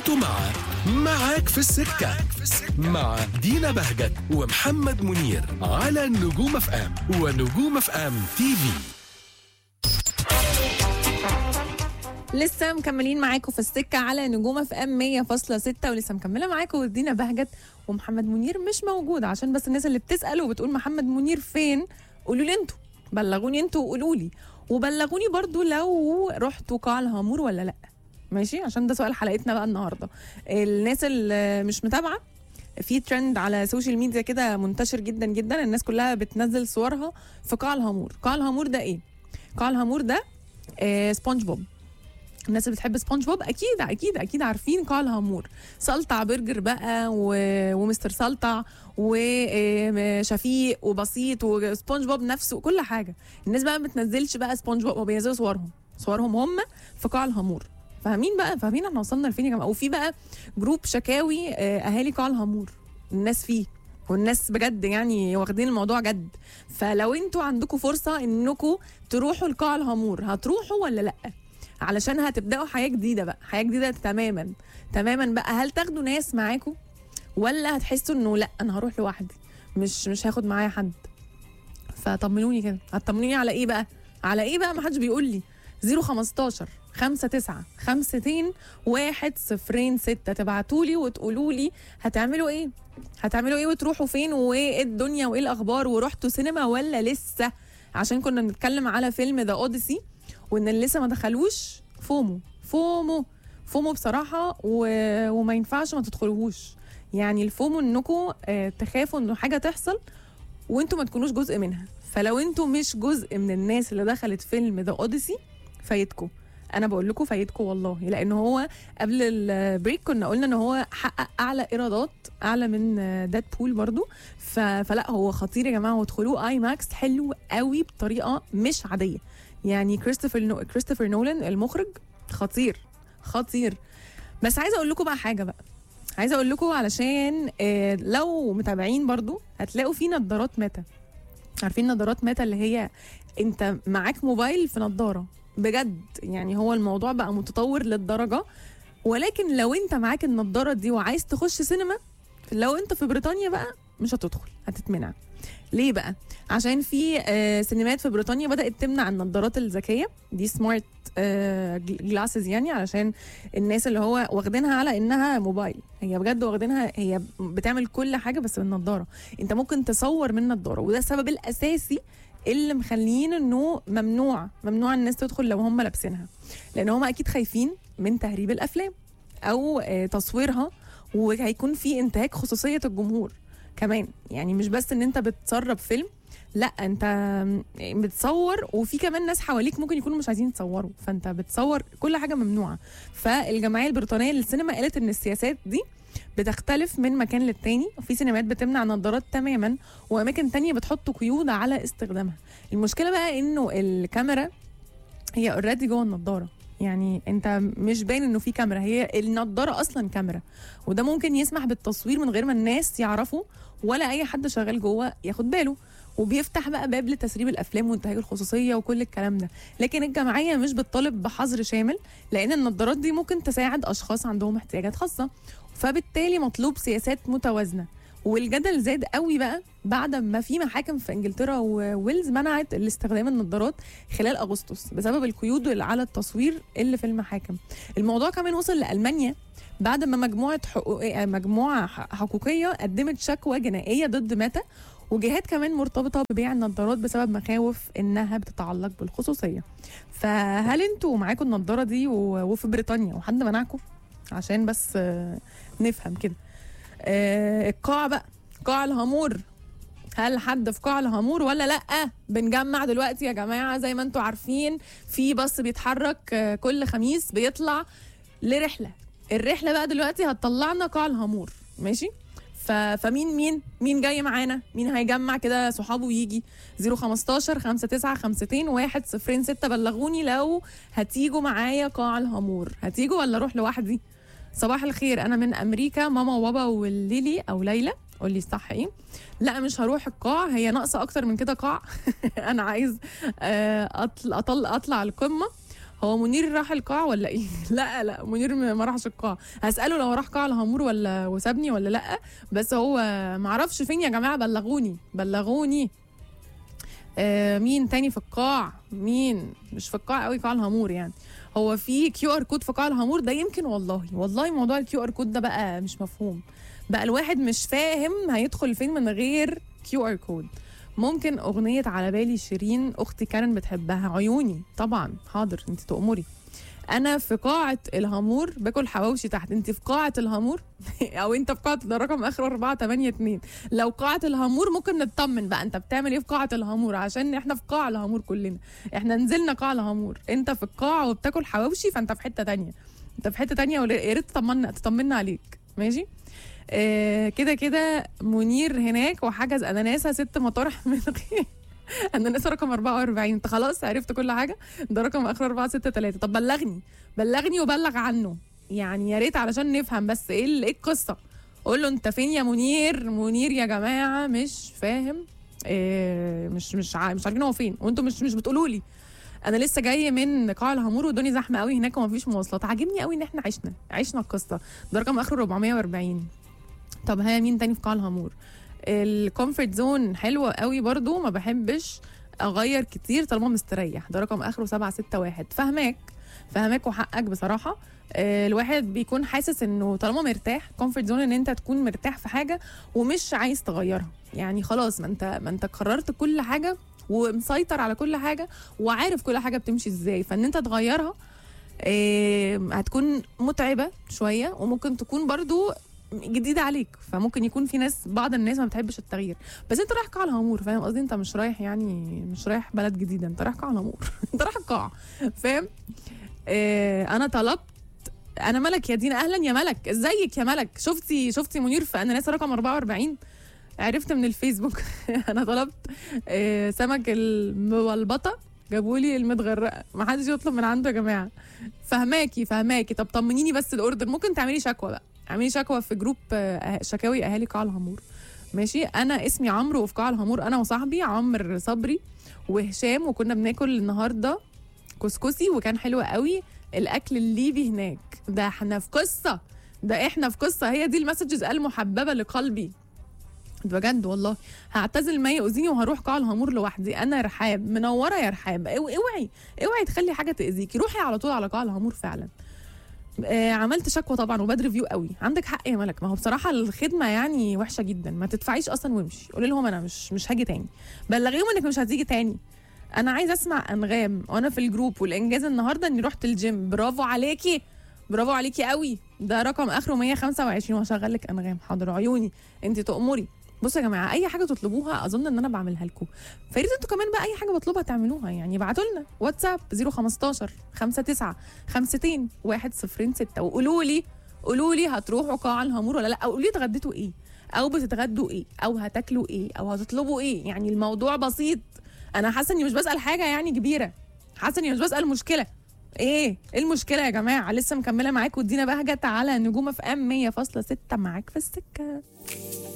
انتوا مع معاك في السكة مع دينا بهجت ومحمد منير على نجوم اف ام ونجوم اف ام تي في لسه مكملين معاكم في السكه على نجوم اف ام 100.6 ولسه مكمله معاكم ودينا بهجت ومحمد منير مش موجود عشان بس الناس اللي بتسال وبتقول محمد منير فين قولوا لي انتوا بلغوني انتوا وقولوا لي وبلغوني برضو لو رحتوا قاع الهامور ولا لا ماشي عشان ده سؤال حلقتنا بقى النهارده الناس اللي مش متابعه في ترند على السوشيال ميديا كده منتشر جدا جدا الناس كلها بتنزل صورها في قاع الهامور قاع الهامور ده ايه قاع الهامور ده آه سبونج بوب الناس اللي بتحب سبونج بوب اكيد اكيد اكيد عارفين قاع الهامور سلطع برجر بقى و... ومستر سلطع وشفيق وبسيط وسبونج بوب نفسه وكل حاجه الناس بقى ما بتنزلش بقى سبونج بوب وبينزلوا صورهم صورهم هم في قاع الهامور فاهمين بقى فاهمين احنا وصلنا لفين يا جماعه وفي بقى جروب شكاوي آه، اهالي قاع الهامور الناس فيه والناس بجد يعني واخدين الموضوع جد فلو انتوا عندكم فرصه انكم تروحوا لقاع الهامور هتروحوا ولا لا علشان هتبداوا حياه جديده بقى حياه جديده تماما تماما بقى هل تاخدوا ناس معاكم ولا هتحسوا انه لا انا هروح لوحدي مش مش هاخد معايا حد فطمنوني كده هتطمنوني على ايه بقى على ايه بقى ما حدش بيقول لي 015 5 9 5 2 1 0 6 تبعتوا لي وتقولوا لي هتعملوا ايه هتعملوا ايه وتروحوا فين وايه الدنيا وايه الاخبار ورحتوا سينما ولا لسه عشان كنا بنتكلم على فيلم ذا اوديسي وان اللي لسه ما دخلوش فومو فومو فومو بصراحه و... وما ينفعش ما تدخلوهوش يعني الفومو انكم آه، تخافوا انه حاجه تحصل وانتوا ما تكونوش جزء منها فلو انتوا مش جزء من الناس اللي دخلت فيلم ذا اوديسي فايتكم انا بقول لكم فايتكم والله لان هو قبل البريك كنا قلنا ان هو حقق اعلى ايرادات اعلى من داد بول برضو ف... فلا هو خطير يا جماعه وادخلوه اي ماكس حلو قوي بطريقه مش عاديه يعني كريستوفر نو... كريستوفر نولان المخرج خطير خطير بس عايزه اقول لكم بقى حاجه بقى عايزه اقول لكم علشان آه، لو متابعين برضو هتلاقوا في نظارات ميتا عارفين نظارات ميتا اللي هي انت معاك موبايل في نظاره بجد يعني هو الموضوع بقى متطور للدرجه ولكن لو انت معاك النضاره دي وعايز تخش سينما لو انت في بريطانيا بقى مش هتدخل هتتمنع ليه بقى عشان في آه، سينمات في بريطانيا بدات تمنع النضارات الذكيه دي سمارت جلاسز يعني علشان الناس اللي هو واخدينها على انها موبايل هي بجد واخدينها هي بتعمل كل حاجه بس بالنضاره انت ممكن تصور من النضاره وده السبب الاساسي اللي مخليين انه ممنوع ممنوع الناس تدخل لو هم لابسينها لان هم اكيد خايفين من تهريب الافلام او آه، تصويرها وهيكون في انتهاك خصوصيه الجمهور كمان يعني مش بس ان انت بتسرب فيلم لا انت بتصور وفي كمان ناس حواليك ممكن يكونوا مش عايزين يتصوروا فانت بتصور كل حاجه ممنوعه فالجمعيه البريطانيه للسينما قالت ان السياسات دي بتختلف من مكان للتاني وفي سينمات بتمنع نظارات تماما واماكن تانية بتحط قيود على استخدامها المشكله بقى انه الكاميرا هي اوريدي جوه النضاره يعني انت مش باين انه في كاميرا هي النضاره اصلا كاميرا وده ممكن يسمح بالتصوير من غير ما الناس يعرفوا ولا اي حد شغال جوه ياخد باله وبيفتح بقى باب لتسريب الافلام وانتهاك الخصوصيه وكل الكلام ده لكن الجمعيه مش بتطالب بحظر شامل لان النظارات دي ممكن تساعد اشخاص عندهم احتياجات خاصه فبالتالي مطلوب سياسات متوازنه والجدل زاد قوي بقى بعد ما في محاكم في انجلترا وويلز منعت الاستخدام النظارات خلال اغسطس بسبب القيود اللي على التصوير اللي في المحاكم الموضوع كمان وصل لالمانيا بعد ما مجموعه حقوق مجموعه ح- حقوقيه قدمت شكوى جنائيه ضد ميتا وجهات كمان مرتبطه ببيع النظارات بسبب مخاوف انها بتتعلق بالخصوصيه فهل انتوا معاكم النظاره دي و- وفي بريطانيا وحد منعكم عشان بس آه، نفهم كده آه، القاع بقى قاع الهامور هل حد في قاع الهامور ولا لا بنجمع دلوقتي يا جماعه زي ما انتوا عارفين في باص بيتحرك آه، كل خميس بيطلع لرحله الرحله بقى دلوقتي هتطلعنا قاع الهامور ماشي ف... فمين مين مين جاي معانا مين هيجمع كده صحابه ويجي 015 59 52 1 0 6 بلغوني لو هتيجوا معايا قاع الهامور هتيجوا ولا اروح لوحدي صباح الخير انا من امريكا ماما وبابا والليلي او ليلى قول لي صح ايه لا مش هروح القاع هي ناقصه اكتر من كده قاع انا عايز آه، أطل أطل اطلع القمه هو منير راح القاع ولا ايه لا لا منير م- ما راحش القاع هساله لو راح قاع الهامور ولا وسابني ولا لا بس هو ما اعرفش فين يا جماعه بلغوني بلغوني آه مين تاني في القاع مين مش في القاع قوي قاع الهامور يعني هو في كيو ار كود في قاع الهامور ده يمكن والله والله موضوع الكيو ار كود ده بقى مش مفهوم بقى الواحد مش فاهم هيدخل فين من غير كيو ار كود ممكن اغنيه على بالي شيرين اختي كارن بتحبها عيوني طبعا حاضر انت تؤمري انا في قاعه الهامور باكل حواوشي تحت انت في قاعه الهامور او انت في قاعه ده رقم اخر 482 لو قاعه الهامور ممكن نطمن بقى انت بتعمل ايه في قاعه الهامور عشان احنا في قاع الهامور كلنا احنا نزلنا قاع الهامور انت في القاعه وبتاكل حواوشي فانت في حته تانية انت في حته تانية ويا ريت تطمنا تطمنا عليك ماشي آه كده كده منير هناك وحجز اناناسه ست مطارح من غير اناناسه رقم 44 انت خلاص عرفت كل حاجه ده رقم اخر 463 طب بلغني بلغني وبلغ عنه يعني يا ريت علشان نفهم بس ايه ال- ايه القصه قول له انت فين يا منير منير يا جماعه مش فاهم إيه مش مش عا- مش عارفين هو فين وانتم مش مش بتقولوا لي انا لسه جاي من قاع الهامور والدنيا زحمه قوي هناك ومفيش مواصلات عاجبني قوي ان احنا عشنا عشنا القصه ده رقم اخره 440 طب ها مين تاني في قاع الهامور الكومفورت زون حلوه قوي برضو ما بحبش اغير كتير طالما مستريح ده رقم اخره 761 فهماك فهماك وحقك بصراحه آه، الواحد بيكون حاسس انه طالما مرتاح كومفورت زون ان انت تكون مرتاح في حاجه ومش عايز تغيرها يعني خلاص ما انت ما انت قررت كل حاجه ومسيطر على كل حاجه وعارف كل حاجه بتمشي ازاي فان انت تغيرها آه، هتكون متعبه شويه وممكن تكون برضو جديده عليك فممكن يكون في ناس بعض الناس ما بتحبش التغيير بس انت رايح قاع الهامور فاهم قصدي انت مش رايح يعني مش رايح بلد جديده انت رايح قاع الهامور انت رايح القاع فاهم آه انا طلبت انا ملك يا دينا اهلا يا ملك ازيك يا ملك شفتي شفتي منير في اناناس رقم 44 عرفت من الفيسبوك انا طلبت آه سمك المبلبطه جابوا لي المتغرقه ما حدش يطلب من عنده يا جماعه فهماكي فهماكي طب طمنيني بس الاوردر ممكن تعملي شكوى بقى اعملي شكوى في جروب آه، شكاوي اهالي قاع الهامور ماشي انا اسمي عمرو وفي قاع الهامور انا وصاحبي عمرو صبري وهشام وكنا بناكل النهارده كسكسي وكان حلو قوي الاكل الليبي هناك ده احنا في قصه ده احنا في قصه هي دي المسجز المحببه لقلبي بجد والله هعتزل ما يؤذيني وهروح قاع الهامور لوحدي انا رحاب منوره يا رحاب او- اوعي اوعي تخلي حاجه تاذيكي روحي على طول على قاع الهامور فعلا آه عملت شكوى طبعا وباد ريفيو قوي عندك حق يا ملك ما هو بصراحه الخدمه يعني وحشه جدا ما تدفعيش اصلا وامشي قولي لهم انا مش مش هاجي تاني بلغيهم انك مش هتيجي تاني انا عايز اسمع انغام وانا في الجروب والانجاز النهارده اني رحت الجيم برافو عليكي برافو عليكي قوي ده رقم اخره 125 وهشغل لك انغام حاضر عيوني انت تأمري بصوا يا جماعه اي حاجه تطلبوها اظن ان انا بعملها لكم فياريت انتوا كمان بقى اي حاجه بطلبها تعملوها يعني ابعتوا لنا واتساب 015 59 50 106 وقولوا لي قولوا لي هتروحوا قاع الهامور ولا لا او قولوا لي اتغديتوا ايه او بتتغدوا ايه او هتاكلوا ايه او هتطلبوا ايه يعني الموضوع بسيط انا حاسه اني مش بسال حاجه يعني كبيره حاسه اني مش بسال مشكله ايه ايه المشكله يا جماعه لسه مكمله معاكم ودينا بهجت على نجوم في ام 100.6 معاك في السكه